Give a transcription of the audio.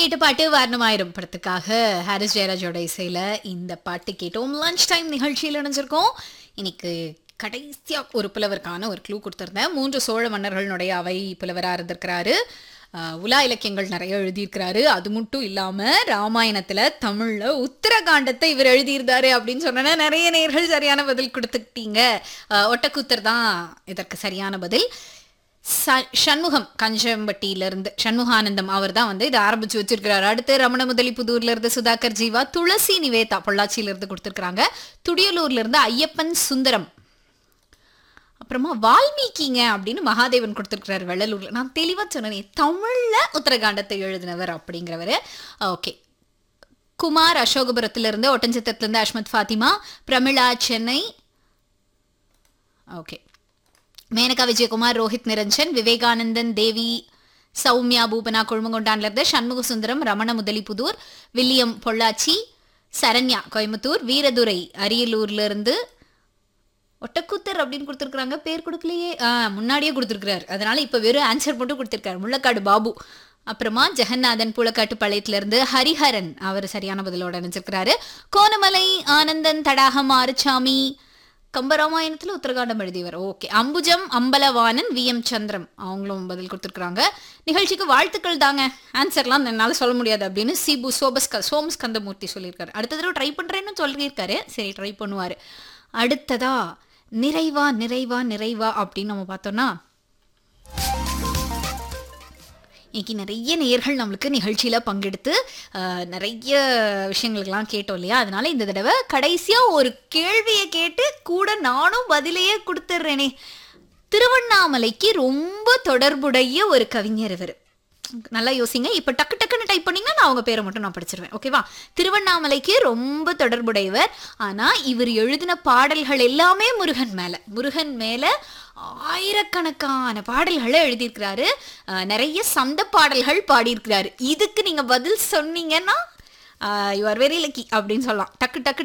கேட்ட பாட்டு வாரணமாயிரம் படத்துக்காக ஹாரிஸ் ஜெயராஜோட இசையில இந்த பாட்டு கேட்டோம் லஞ்ச் டைம் நிகழ்ச்சியில் இணைஞ்சிருக்கோம் இன்னைக்கு கடைசியா ஒரு புலவருக்கான ஒரு க்ளூ கொடுத்துருந்தேன் மூன்று சோழ மன்னர்களுடைய அவை புலவரா இருந்திருக்கிறாரு ஆஹ் உலா இலக்கியங்கள் நிறைய எழுதியிருக்கிறாரு அது மட்டும் இல்லாம ராமாயணத்துல தமிழ்ல உத்தரகாண்டத்தை இவர் எழுதியிருந்தாரு அப்படின்னு சொன்னா நிறைய நேர்கள் சரியான பதில் கொடுத்துக்கிட்டீங்க ஆஹ் ஒட்டக்கூத்தர் தான் இதற்கு சரியான பதில் ச- சண்முகம் கஞ்சம்பட்டியிலிருந்து சண்முகானந்தம் அவர் தான் வந்து இதை ஆரம்பிச்சு வச்சிருக்கிறாரு அடுத்து ரமண முதலி புதூர்ல இருந்து சுதாகர் ஜீவா துளசி நிவேதா பொள்ளாச்சியில இருந்து கொடுத்துருக்காங்க துடியலூர்ல இருந்து ஐயப்பன் சுந்தரம் அப்புறமா வால்மீகிங்க அப்படின்னு மகாதேவன் கொடுத்துருக்கிறாரு வெள்ளலூர்ல நான் தெளிவா சொன்னேன் தமிழ்ல உத்தரகாண்டத்தை எழுதினவர் அப்படிங்கிறவர் ஓகே குமார் அசோகபுரத்துல இருந்து ஒட்டஞ்சத்திரத்துல இருந்து அஷ்மத் ஃபாத்திமா பிரமிளா சென்னை ஓகே மேனகா விஜயகுமார் ரோஹித் நிரஞ்சன் விவேகானந்தன் தேவி சௌமியா பூபனா கொழுமங்கொண்டான்ல இருந்து சண்முக சுந்தரம் ரமண முதலிபுதூர் வில்லியம் பொள்ளாச்சி சரண்யா கோயம்புத்தூர் வீரதுரை அரியலூர்ல இருந்து ஒட்டக்கூத்தர் அப்படின்னு கொடுத்துருக்குறாங்க பேர் கொடுக்கலையே ஆ முன்னாடியே கொடுத்துருக்குறாரு அதனால இப்போ வெறும் ஆன்சர் மட்டும் கொடுத்துருக்காரு முள்ளக்காடு பாபு அப்புறமா ஜெகநாதன் புலக்காட்டு பாளையத்துல இருந்து ஹரிஹரன் அவர் சரியான பதிலோட நினைச்சிருக்கிறாரு கோணமலை ஆனந்தன் தடாகம் ஆறுசாமி கம்பராமாயணத்துல உத்தரகாண்டம் எழுதியவர் okay Ambujam Ambalavanan V M Chandram அவங்களும் பதில் கொடுத்துருக்குறாங்க நிகழ்ச்சிக்கு வாழ்த்துக்கள் தாங்க ஆன்சர்லாம் என்னால் சொல்ல முடியாது அப்படின்னு சிபு சோபஸ்க சோமஸ்கந்தமூர்த்தி சொல்லியிருக்காரு அடுத்த தடவை ட்ரை பண்ணுறேன்னு சொல்லியிருக்காரு சரி ட்ரை பண்ணுவார் அடுத்ததா நிறைவா நிறைவா நிறைவா அப்படின்னு நம்ம பார்த்தோம்னா இன்னைக்கு நிறைய நேயர்கள் நம்மளுக்கு நிகழ்ச்சியில் பங்கெடுத்து அஹ், நிறைய விஷயங்களுக்கெல்லாம் கேட்டோம் இல்லையா அதனால இந்த தடவை கடைசியாக ஒரு கேள்வியை கேட்டு கூட நானும் பதிலையே கொடுத்துட்றேனே திருவண்ணாமலைக்கு ரொம்ப தொடர்புடைய ஒரு கவிஞர் இவர் நல்லா யோசிங்க இப்போ டக்கு டக்குன்னு டைப் பண்ணீங்கன்னா நான் அவங்க பேரை மட்டும் நான் படிச்சிருவேன் ஓகேவா திருவண்ணாமலைக்கு ரொம்ப தொடர்புடையவர் ஆனால் இவர் எழுதின பாடல்கள் எல்லாமே முருகன் மேலே முருகன் மேலே ஆயிரக்கணக்கான பாடல்களை எழுதியிருக்கிறாரு அஹ் நிறைய சந்த பாடல்கள் பாடியிருக்கிறாரு இதுக்கு நீங்கள் பதில் சொன்னீங்கன்னா யூ ஆர் வெரி லக்கி அப்படின்னு சொல்லலாம் டக்கு டக்கு